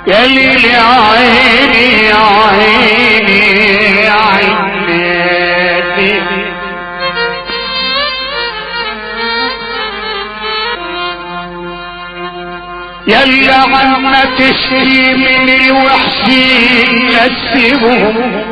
يا ليل يا عيني يا عيني يا عيني يلا عما تشكي من الوحشين نسيبهم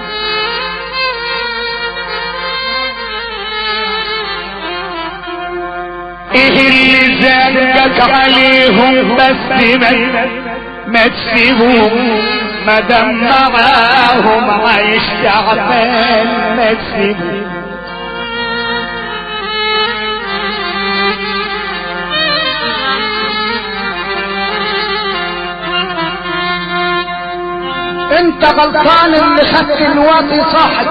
ايه اللي زادك عليهم بس ما ما تسيبهم ما دام معاهم عايش تعبان ما تسيبهم انت غلطان اللي خدت الواطي صاحب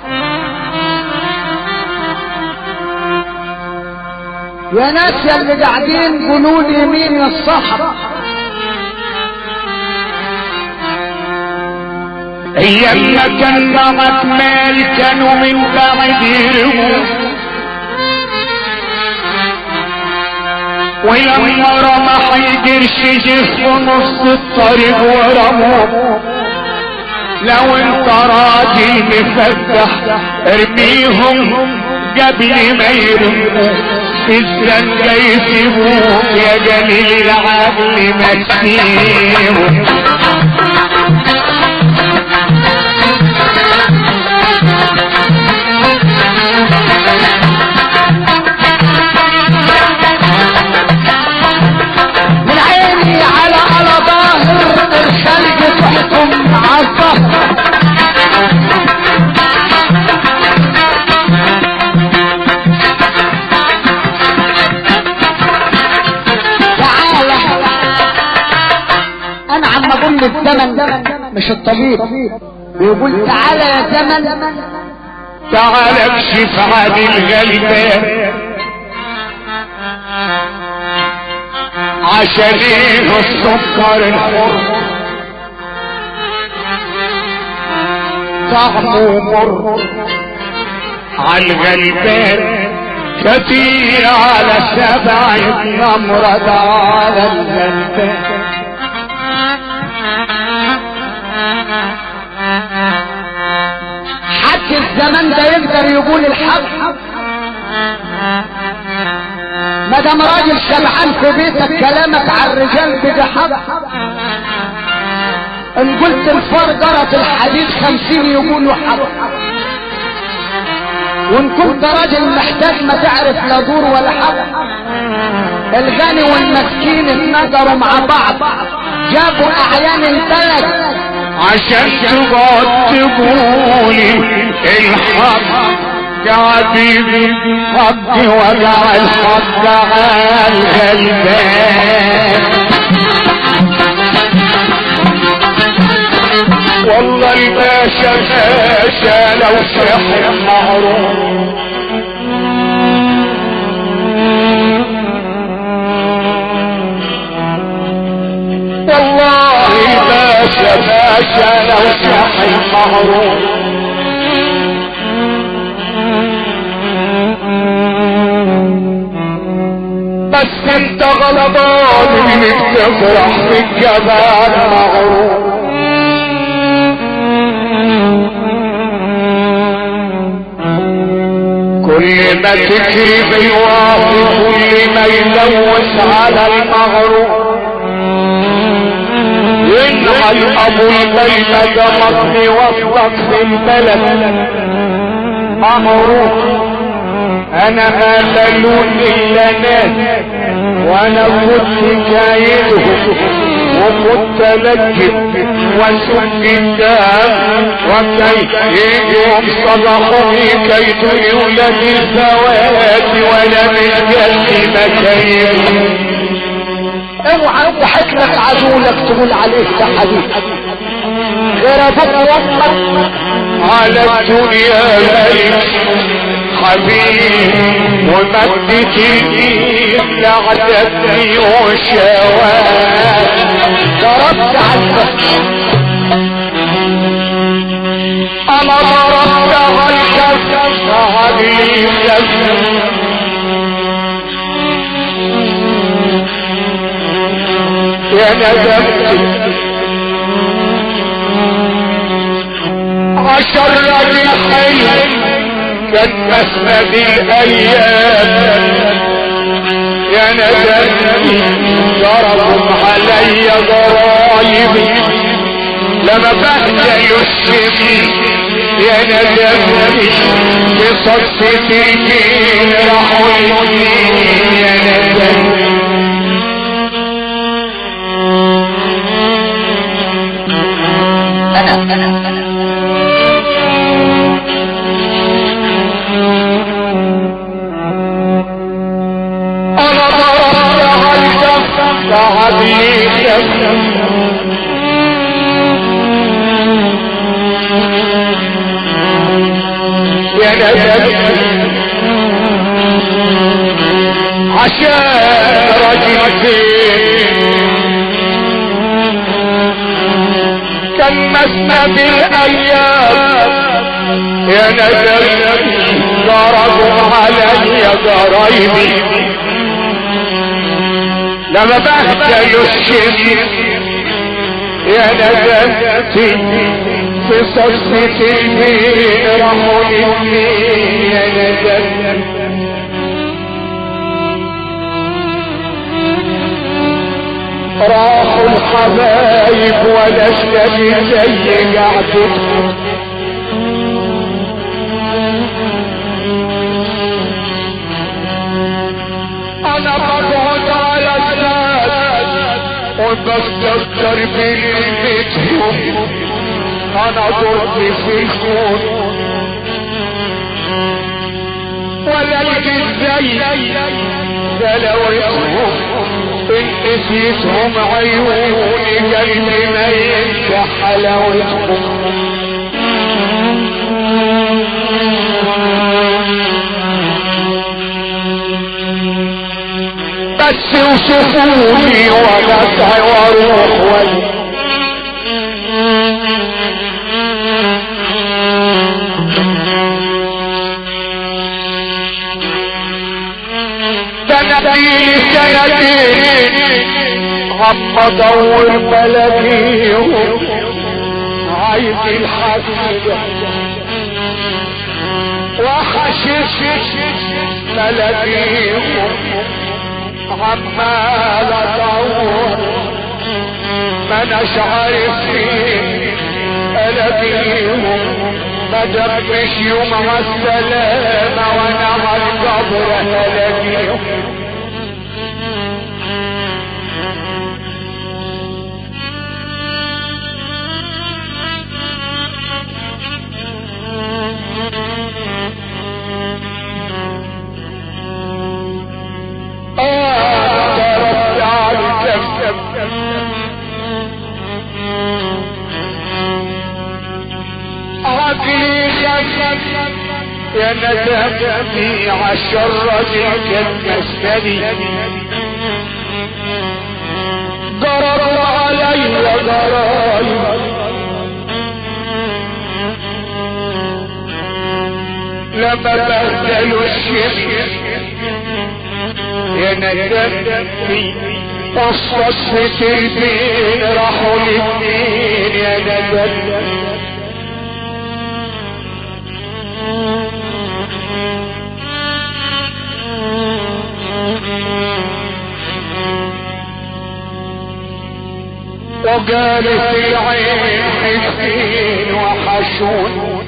يا ناس يا اللي قاعدين قولوا لي مين الصاحب ايام ما كان معك مال كانوا من بعد يرموا ولما رمح القرش جه في نص الطريق ورموه لو انت راجل مفتح ارميهم قبل ما يرموا الزنجة يسيبوك يا جميل العقل ما تسيبهم من عيني على على ظاهر الخلق تحكم عالظهر تعالى انا عم اقول الزمن مش الطبيب بيقول تعالى يا زمن تعال اكشف عن الغلبان عشان السكر الحر طعمه مر عالغلبان كتير على سبعة نمرض على الغلبان حد الزمن ده يقدر يقول الحق ما دام راجل شبعان في بيتك كلامك على الرجال بده حق ان قلت الفرقرة الحديد خمسين يقولوا حق وان كنت راجل محتاج ما تعرف لا دور ولا حق الغني والمسكين اتنجروا مع بعض جابوا اعيان البلد عشان تقعد تقولي الحق يا حبيبي حق وجع الحق على الغلبان والله الباشا باشا لو شح معروف والله باشا باشا لو شح معروف بس انت غلطان انك تفرح بالجمال معروف كل ما تجري بالواطي كل ما يلوث على المغروب ينعل ابو البيت دمطني وسطك في البلد مغروب انا ما ملون الا ناس وانا كنت جايلهم وكنت لجب وسك الدم وكي يجوا صدقوني كي تولد الفوات ولا من جد مكاين اوعى تضحك لك عدولك تقول عليه ده حبيب غير ابوك وامك على الدنيا ملك حبيب ومدت الايد لعدتني وشوات ضربت على البحر انا ضربت على الكف حبيب يا ندمت شرد الحلم كان مسند الايام يا ندمني ضربوا علي ضرايبي لما بهدلوا الشمس يا ندمني بصدفة الدين راحوا الدين يا ندمني انا انا انا انا ضربت على الكف تعبيك يا ندم عشان رجل كان مسند الايام يا ندم ضربوا علي ضرايبي لما بهدلوا الشمس يا ندمتي في صدفة الدين راحوا للدين يا ندم راحوا الحبايب ولا اشتري زي قعدتهم انا بقعد على الناس وبستذكر بليلتهم انا ضربي في الكون ولا الجي ازاي دلوتهم ان نسيتهم عيوني قلبي ما ينسى حلاوتهم بس وشوفوني وانا اسعى واروح ولا ده انا لي سنتين عم ادور بلاقيهم عايز الحقيقة وحشش بلاقيهم عمال ادور ما اناش عارف فين الاقيهم ما دبش يوم مع السلامة وانا على القبر الاقيهم آه على الكف عقلي خف يا ندمي عالشر كالمسكني ضرب علي ضرايب لما بهدلوا الشمس يا ندمتي قصصت الدين راحوا للدين يا ندمتي وقالت العين حسين وحشون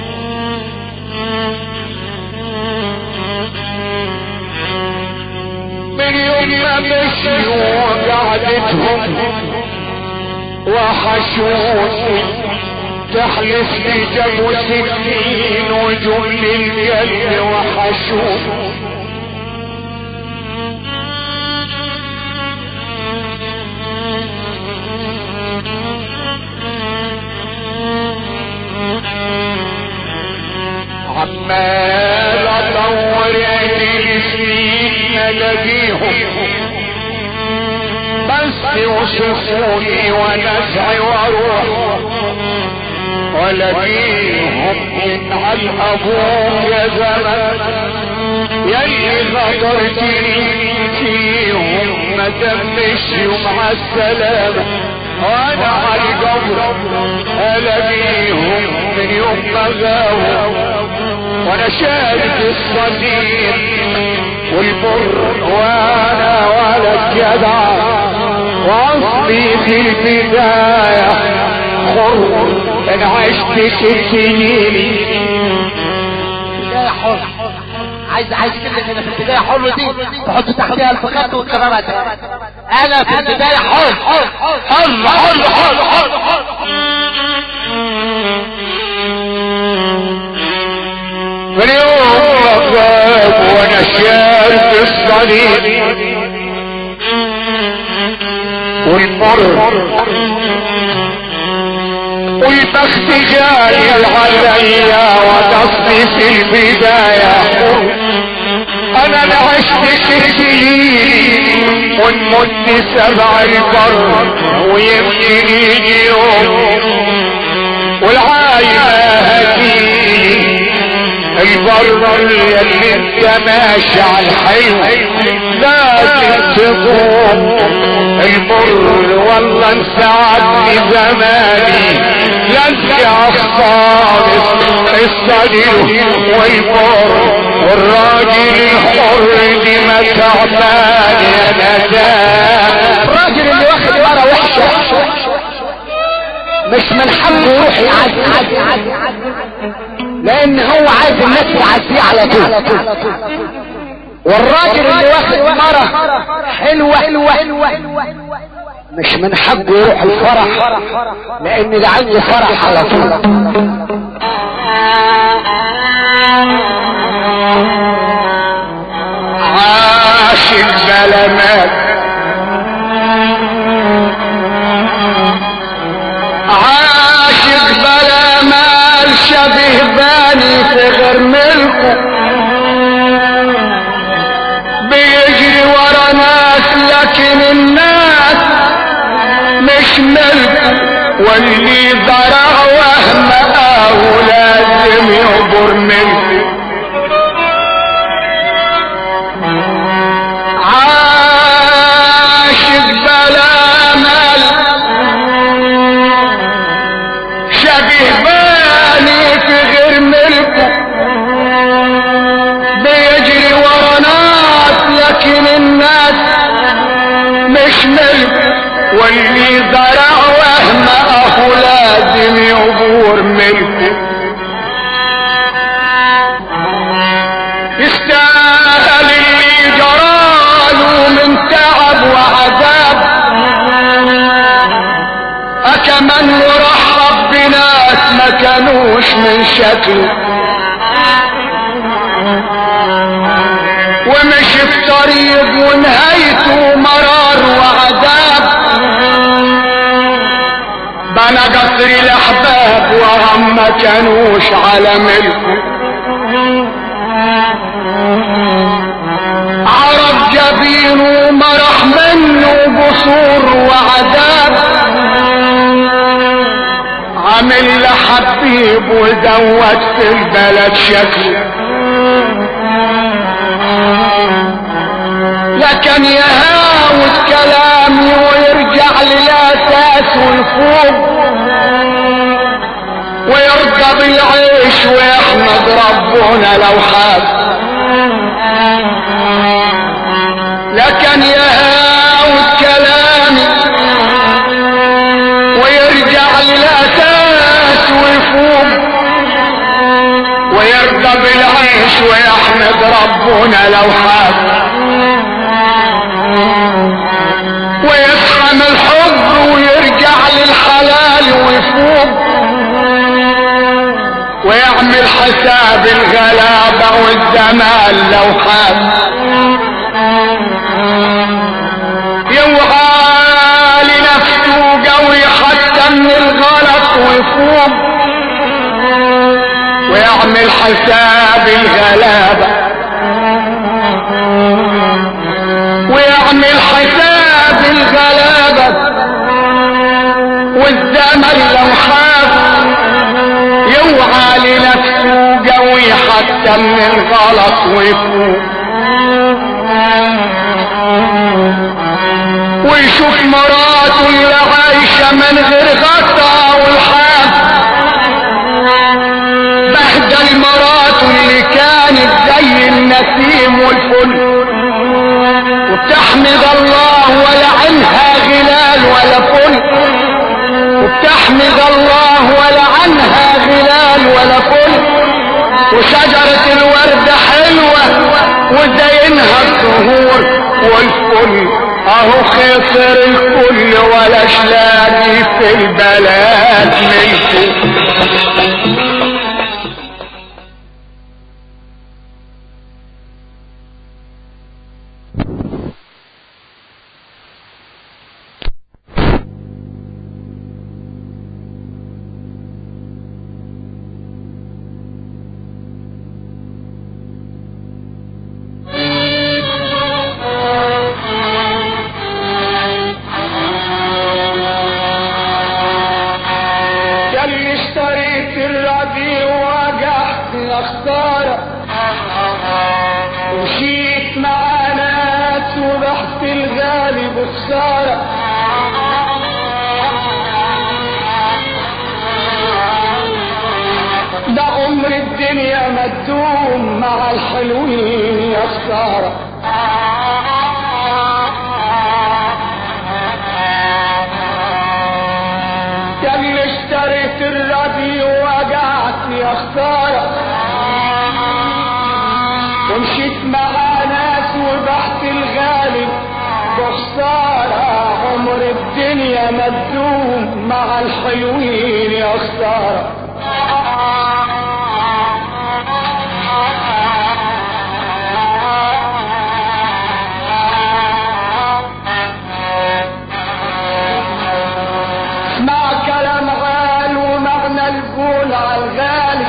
من يوم ما مشيوا قعدتهم وحشوني تحلف لي جابوا سكين وجل القلب وحشوني عمال ادور اجي سنين الاقيهم بس يوصفوني ونسعي واروح والاقيهم من على ابوك يا زمن يلي غدرتني فيهم ما دمش ومع السلامة وانا على القبر الاقيهم من يوم ما غاووا وانا شايف الصديق والبر وانا ولا الجدع واصلي في البداية حر انا عشت ست سنين بداية حر عايز عايز كلمة هنا في البداية حر دي تحط تحتها الف خط وتكررها تاني انا في البداية حر حر حر حر حر حر حر من يوم ما غاب وانا شايف الصليب والمر والبخت جاي عليا وتصفي في البداية انا اللي عشت ست سنين ونمت سبع البر ويمكن يجي يوم والعايمة هديني البر اللي انت ماشي على الحلو لازم تقوم المر والله انسعدني زماني ينسى الصالح الصديق والمر والراجل الحر دي ما تعبان يا ندام الراجل اللي واخد مرة وحشة مش من حقه يروح يعدي لان هو عايز الناس تعديه على طول والراجل اللي واخد مرة حلوة حلوة مش من حقه يروح الفرح لان ده عنده فرح على طول عاش البلمات عاشق بلا مال شبه باني في غير ملكه بيجري ورا ناس لكن الناس مش ملكه واللي ضرع وهم اه لازم يعبر ملكه عاشق بلا مال شبه باني في غير ملكه بيجري ورا ناس لكن الناس مش ملكه واللي زرع وهم اهو لازم يعبر ملكه يستاهل اللي جراله من تعب وعذاب أكمن ورحب بناس ما كانوش من شكله ومشي في طريق ونهايته مرار وعذاب بنى قصر الأحباب وهم ما كانوش على ملكه عرب جبينه مرح منه قصور وعذاب عمل لحبيب وزود في البلد شكله لكن يهاوس كلامي ويرجع للاساس والفوق ويرضى بالعيش ويحمد ربنا لو حاب لكن يهاوس كلامي ويرجع للاساس ويفوق ويرضى بالعيش ويحمد ربنا لو حاب ويفهم الحب ويرجع للحلال ويفوق ويعمل حساب الغلابة والزمان لو حاب يوعى لنفسه قوي حتى من الغلط ويفوق ويعمل حساب الغلابة ويعمل حساب الغلابة والزمن لو خاف يوعى لنفسه قوي حتى من الغلط ويفوق ويشوف مراته اللي عايشة من غير غطا والحاب بهدل مراته اللي كانت زي النسيم والفل وبتحمد الله ولا عنها غلال ولا فل وبتحمد الله ولا عنها غلال ولا فل وشجرة الورد حلوة وزينها الزهور والفل اهو خسر الكل ولا شلاقي في البلد منكم ياللي اشتريت الربيع ووجعت اختارك ومشيت مع ناس ورحت الغالي بخسارة ده عمر الدنيا ما تدوم مع الحلوين يا خساره ياللي اشتريت الربيع ووجعت يا خسارة ومشيت مع ناس وبحت الغالب بخسارة عمر الدنيا ما تدوم مع الحلوين يا خسارة اسمع كلام غال ومعنى القول على الغالي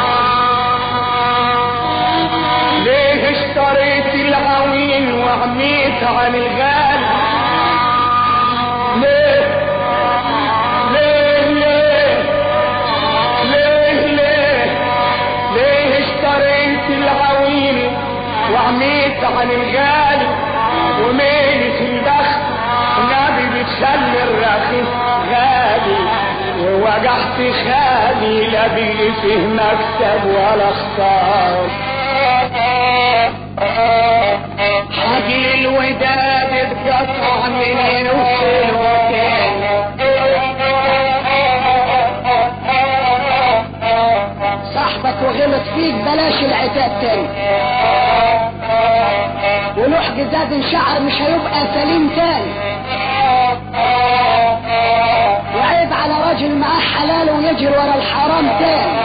ليه اشتريت العوين وعميت عن الغالي ليه ليه ليه ليه ليه ليه اشتريت العوين وعميت عن الغالي وميلة البخت النبي بتخلي الرخيص غالي ووجعت خالي لا بيلي فيه مكسب ولا خسارة حاجي الوداد اتقطع من وفين صاحبك وغلط فيك بلاش العتاب تاني ولوح جزاد شعر مش هيبقى سليم تاني وعيب على راجل معاه حلال ويجري ورا الحرام تاني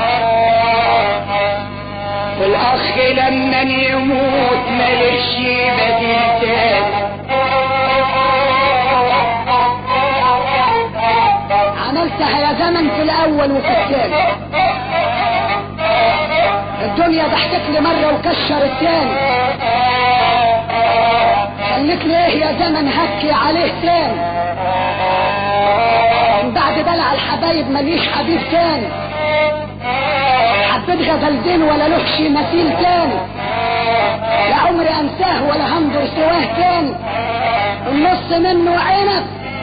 والاخ لما يموت ملش بديل تاني عملتها يا زمن في الاول وفي الثاني الدنيا ضحكت لي مرة وكشر التاني خليك ليه يا زمن هكي عليه تاني من بعد دلع الحبايب ماليش حبيب تاني حبيت غزلتين ولا لهش مثيل تاني لا عمري انساه ولا هنظر سواه تاني النص منه عنب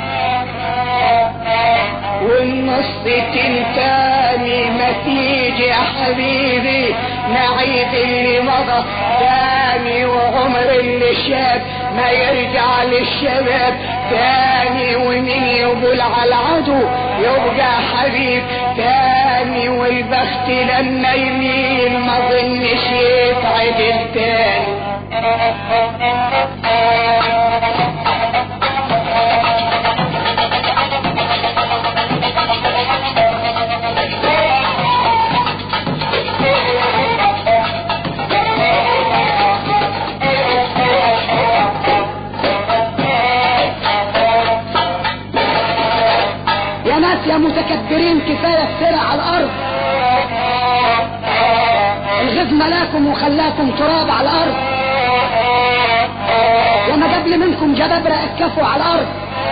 والنص تنتاني ما تيجي يا حبيبي نعيد اللي مضى تاني وعمر اللي شاب ما يرجع للشباب تاني ومين يقول على العدو يبقى حبيب تاني والبخت لما يميل ما ظنش يتعدل تاني يا ناس يا متكبرين كفاية افترى على الأرض الغيظ ملاكم وخلاكم تراب على الأرض لما قبل منكم جبابرة اتكفوا على الأرض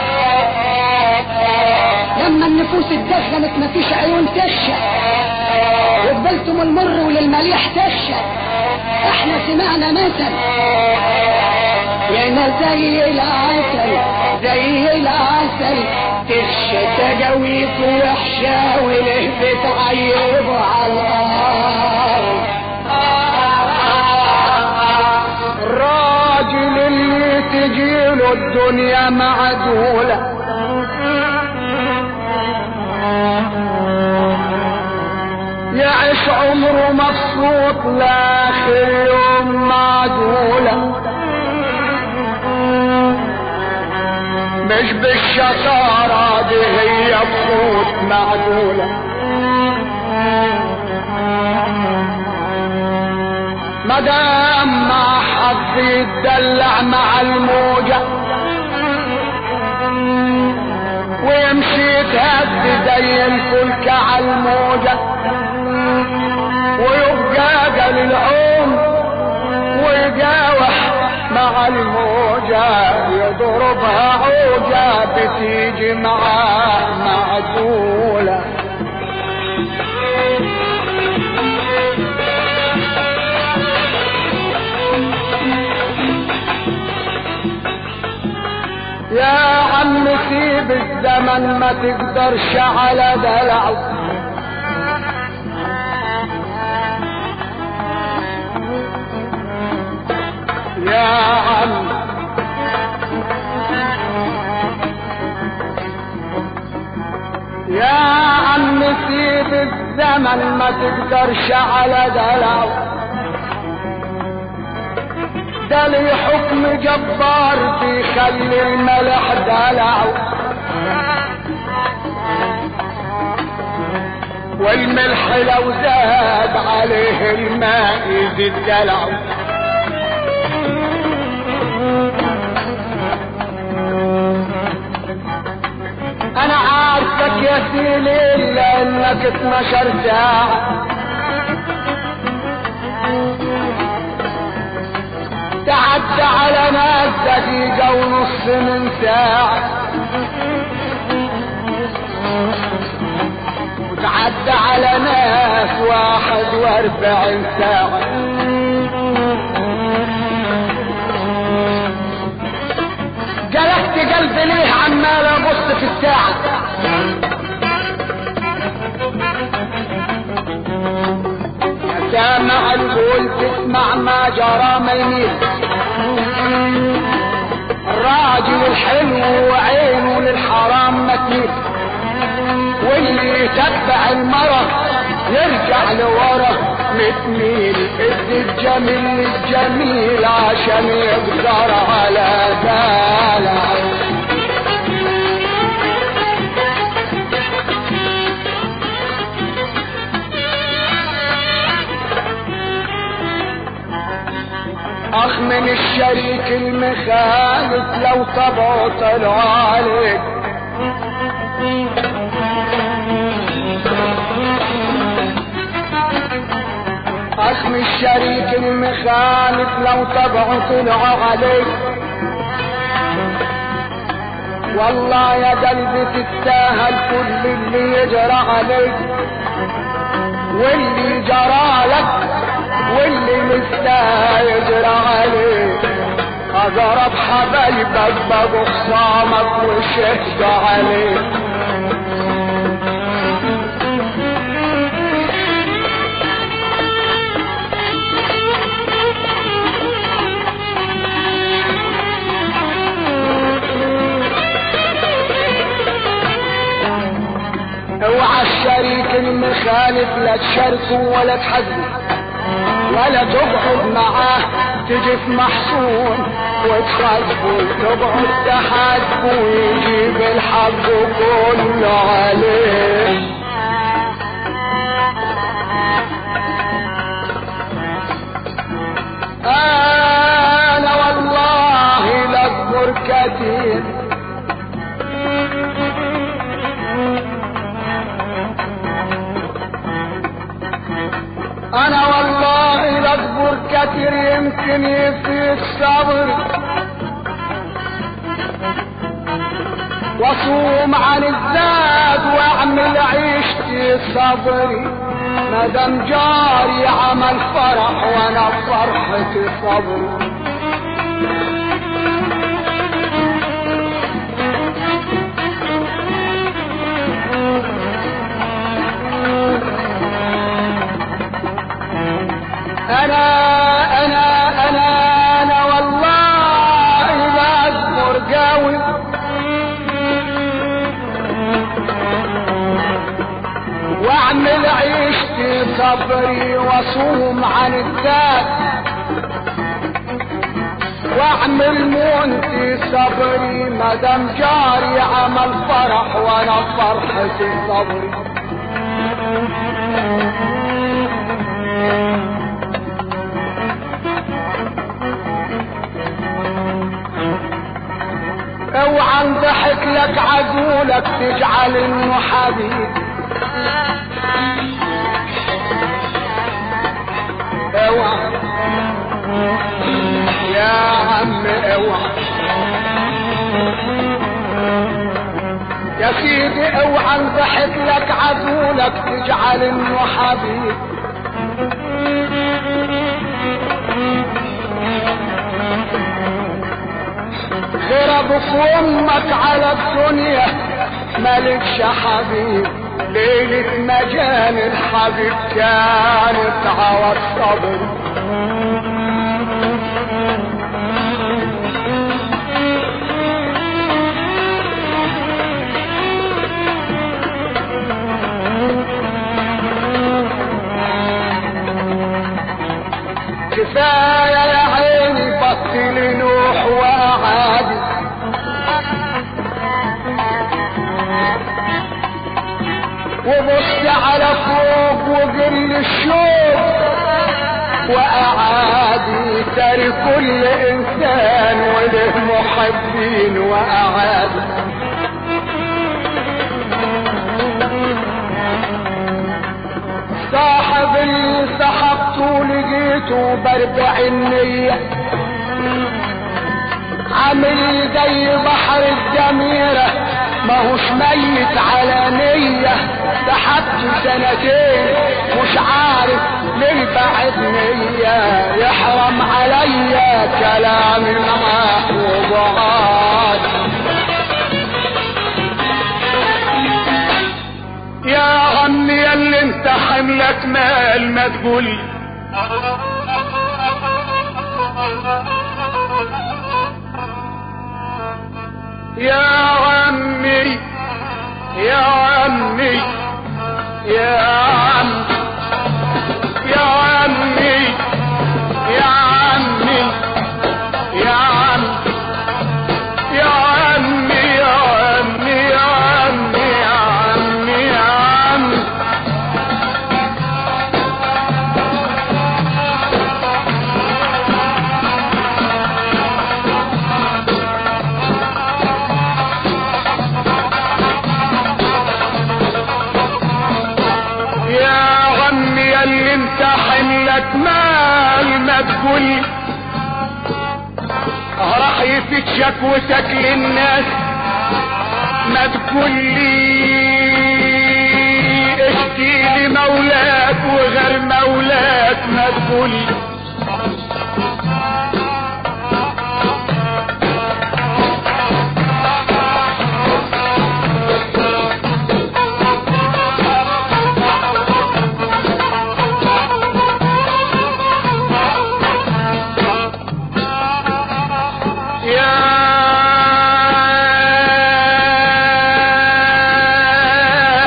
لما النفوس اتدخلت مفيش عيون تشهد وقبلتم المر وللمليح تشهد احنا سمعنا مثل يا انا زي العسل زي العسل تخشى تجاويك وحشة وله بتعيبوا على الارض الراجل اللي تجيله الدنيا معدولة يعيش عمره مبسوط لاخر يوم معدولة مش بالشطارة دي هي بخوت معدولة مدام مع حظ يتدلع مع الموجة ويمشي يتهد زي الفلك على الموجة ويبقى قل العوم ويجاوح مع الموجة يضربها عوجة بتيجي معاه معدولة يا عم سيب الزمن ما تقدرش على دلعه يا عم يا عم سيب الزمن ما تقدرش على دلعه ده لي حكم جبار بيخلي الملح دلعه والملح لو زاد عليه الماء يزيد دلعه انا عارفك يا سيلي الا انك 12 ساعة تعدى على ناس دقيقة ونص من ساعة وتعدى على ناس واحد واربعين ساعة جلست قلبي ليه عمال ابص في الساعة سامع القول تسمع ما جرى ما يميل الراجل الحلو وعينه للحرام متيل واللي يتبع المرض يرجع لورا متميل ادي الجميل للجميل عشان يقدر على دلعه اخ من الشريك المخالف لو طبعه طلع عليك اخ من الشريك المخالف لو طبعه طلع عليك والله يا قلبي تستاهل كل اللي يجرى عليك واللي جرى لك واللي مستاهل يجرى عليك اضرب حبايبك بقوا خصامك وشهد عليك اوعى الشريك المخالف لا تشاركه ولا تحزنه ولا تقعد معاه تجي في محصول وتخاطبه تقعد تحاسبه ويجيب الحق كله عليه انا والله لاكبر كتير انا والله لاكبر كتير يمكن يفيد صبر واصوم عن الزاد واعمل عيشتي صبري مادام جاري عمل فرح وانا فرحتي صبر صبري واصوم عن الذات واعمل مونتي صبري مدام جاري عمل فرح وانا فرحتي صبري اوعى ضحك لك عزولك تجعل انه حبيب اوعى يا عم اوعى يا سيدي اوعى ضحك لك عزولك تجعل انه حبيب غير ابوك وامك على الدنيا مالكش حبيب ليلة مجان الحبيب كانت عوض صبر كفاية يا عيني بطل نوح وعادي وبص على فوق وقل الشوق وأعادي تري كل إنسان وله محبين وأعادي صاحب اللي سحبته لقيته باربع النية عامل زي بحر الجميرة ماهوش ميت على نية سحبته سنتين مش عارف ليه بعد نية يحرم عليا كلامي معاه وبعاد يا عمي يا اللي انت حملك مال ما تقول يا عمي يا عمي يا عم يا عمي يا عمي يا عم يا عمي يا عمي يا عمي يا عمي يا عمي يا عمي يا اللي انت حملك مال ما تقول راح يفيد شكوتك للناس ما تقول لي اشكي لي مولاك وغير مولاك ما تقول يا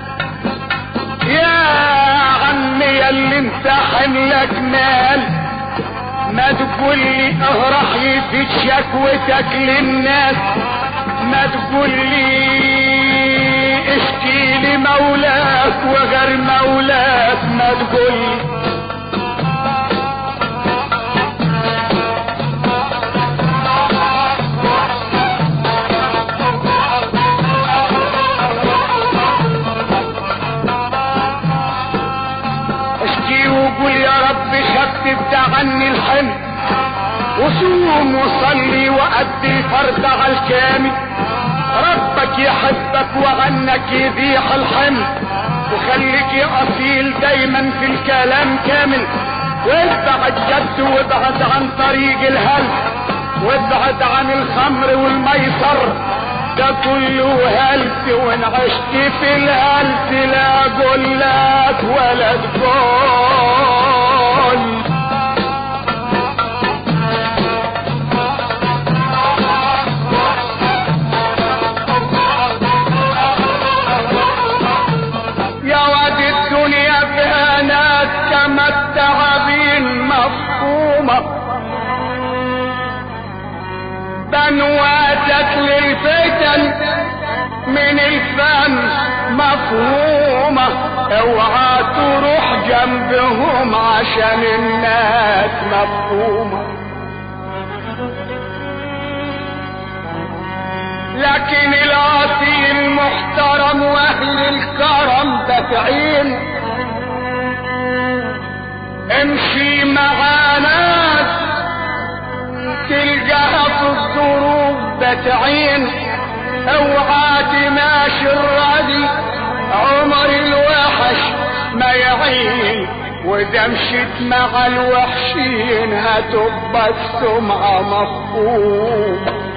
يا عمي يا اللي انت حملك مال ما تقول لي اه راح يفيد شكوتك للناس ما تقول لي اشكي لي مولاك وغير مولاك ما تقول لي اشكي وقول يا رب خفف عني الحمل وصوم وصلي وأدي فرض على الكامل ربك يحبك وعنك يذيح الحمل وخليك يا أصيل دايما في الكلام كامل وابعد جد وابعد عن طريق الهلس وابعد عن الخمر والميسر ده كله هلس وان عشت في الهلس لا اقول لك ولا تقول يا واد الدنيا فيها ناس بنواتك للفتن من الفن مفهومة اوعى تروح جنبهم عشان الناس مفهومة لكن الاصيل محترم واهل الكرم دافعين امشي مع ناس تلقاها في الظروف بتعين اوعى تماشي الراضي عمر الوحش ما يعين واذا مشيت مع الوحشين هتبقى السمعة مفهوم